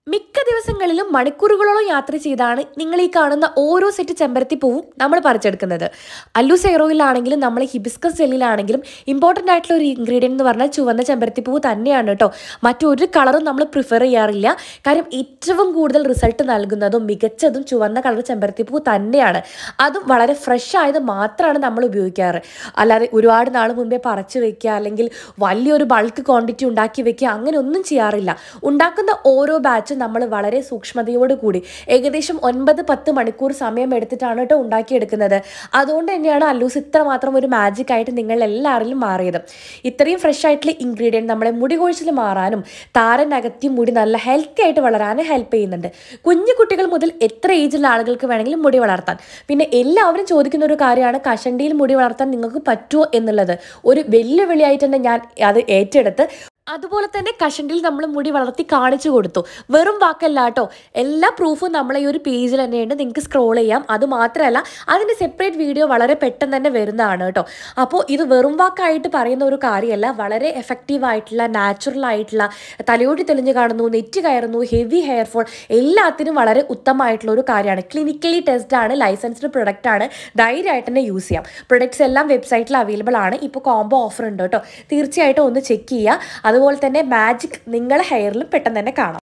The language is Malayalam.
മിക്ക ദിവസങ്ങളിലും മണിക്കൂറുകളോളം യാത്ര ചെയ്താണ് നിങ്ങൾ ഈ കാണുന്ന ഓരോ സെറ്റ് ചെമ്പരത്തി പൂവും നമ്മൾ പറിച്ചെടുക്കുന്നത് അല്ലു സെയറോയിലാണെങ്കിലും നമ്മൾ ഹിബിസ്കസ് ജെല്ലിലാണെങ്കിലും ഇമ്പോർട്ടൻ്റ് ആയിട്ടുള്ള ഒരു ഇൻഗ്രീഡിയൻ്റ് എന്ന് പറഞ്ഞാൽ ചുവന്ന ചെമ്പരത്തി പൂവ് തന്നെയാണ് കേട്ടോ മറ്റൊരു കളറും നമ്മൾ പ്രിഫർ ചെയ്യാറില്ല കാര്യം ഏറ്റവും കൂടുതൽ റിസൾട്ട് നൽകുന്നതും മികച്ചതും ചുവന്ന കളർ ചെമ്പരത്തി പൂവ് തന്നെയാണ് അതും വളരെ ഫ്രഷ് ആയത് മാത്രമാണ് നമ്മൾ ഉപയോഗിക്കാറ് അല്ലാതെ ഒരുപാട് നാൾ മുമ്പേ പറിച്ചു വെക്കുക അല്ലെങ്കിൽ വലിയൊരു ബൾക്ക് ക്വാണ്ടിറ്റി ഉണ്ടാക്കി വെക്കുക അങ്ങനെ ഒന്നും ചെയ്യാറില്ല ഉണ്ടാക്കുന്ന ഓരോ ബാച്ചും നമ്മൾ വളരെ സൂക്ഷ്മതയോട് കൂടി ഏകദേശം ഒൻപത് പത്ത് മണിക്കൂർ സമയം എടുത്തിട്ടാണ് കേട്ടോ ഉണ്ടാക്കിയെടുക്കുന്നത് അതുകൊണ്ട് തന്നെയാണ് അല്ലൂസ് ഇത്രമാത്രം ഒരു മാജിക് ആയിട്ട് നിങ്ങൾ എല്ലാവരിലും മാറിയത് ഇത്രയും ഫ്രഷ് ആയിട്ടുള്ള ഇൻഗ്രീഡിയൻറ്റ് നമ്മളെ മുടി കൊഴിച്ചിൽ മാറാനും താരനകത്തി മുടി നല്ല ഹെൽത്തി ആയിട്ട് വളരാനും ഹെൽപ്പ് ചെയ്യുന്നുണ്ട് കുഞ്ഞു കുട്ടികൾ മുതൽ എത്ര ഏജുള്ള ആളുകൾക്ക് വേണമെങ്കിലും മുടി വളർത്താൻ പിന്നെ എല്ലാവരും ചോദിക്കുന്ന ഒരു കാര്യമാണ് കഷണ്ടിയിൽ മുടി വളർത്താൻ നിങ്ങൾക്ക് പറ്റുമോ എന്നുള്ളത് ഒരു വെല്ലുവിളിയായിട്ട് തന്നെ ഞാൻ അത് ഏറ്റെടുത്ത് അതുപോലെ തന്നെ കഷണ്ടിൽ നമ്മൾ മുടി വളർത്തി കാണിച്ചു കൊടുത്തു വെറും വാക്കല്ല കേട്ടോ എല്ലാ പ്രൂഫും നമ്മളെ ഈ ഒരു പേജിൽ തന്നെയുണ്ട് നിങ്ങൾക്ക് സ്ക്രോൾ ചെയ്യാം അത് മാത്രമല്ല അതിൻ്റെ സെപ്പറേറ്റ് വീഡിയോ വളരെ പെട്ടെന്ന് തന്നെ വരുന്നതാണ് കേട്ടോ അപ്പോൾ ഇത് വെറും വാക്കായിട്ട് പറയുന്ന ഒരു കാര്യമല്ല വളരെ എഫക്റ്റീവ് ആയിട്ടുള്ള നാച്ചുറൽ ആയിട്ടുള്ള തലയോട്ടി തെളിഞ്ഞ് കാണുന്നു നെറ്റ് കയറുന്നു ഹെവി ഹെയർ ഫോൾ എല്ലാത്തിനും വളരെ ഉത്തമമായിട്ടുള്ള ഒരു കാര്യമാണ് ക്ലിനിക്കലി ടെസ്റ്റ് ആണ് ലൈസൻസ്ഡ് പ്രൊഡക്റ്റ് ആണ് ധൈര്യമായിട്ട് തന്നെ യൂസ് ചെയ്യാം പ്രൊഡക്ട്സ് എല്ലാം വെബ്സൈറ്റിൽ അവൈലബിൾ ആണ് ഇപ്പോൾ കോംബോ ഓഫർ ഉണ്ട് കേട്ടോ തീർച്ചയായിട്ടും ഒന്ന് ചെക്ക് ചെയ്യുക അതുപോലെ തന്നെ മാജിക് നിങ്ങളെ ഹെയറിലും പെട്ടെന്ന് തന്നെ കാണാം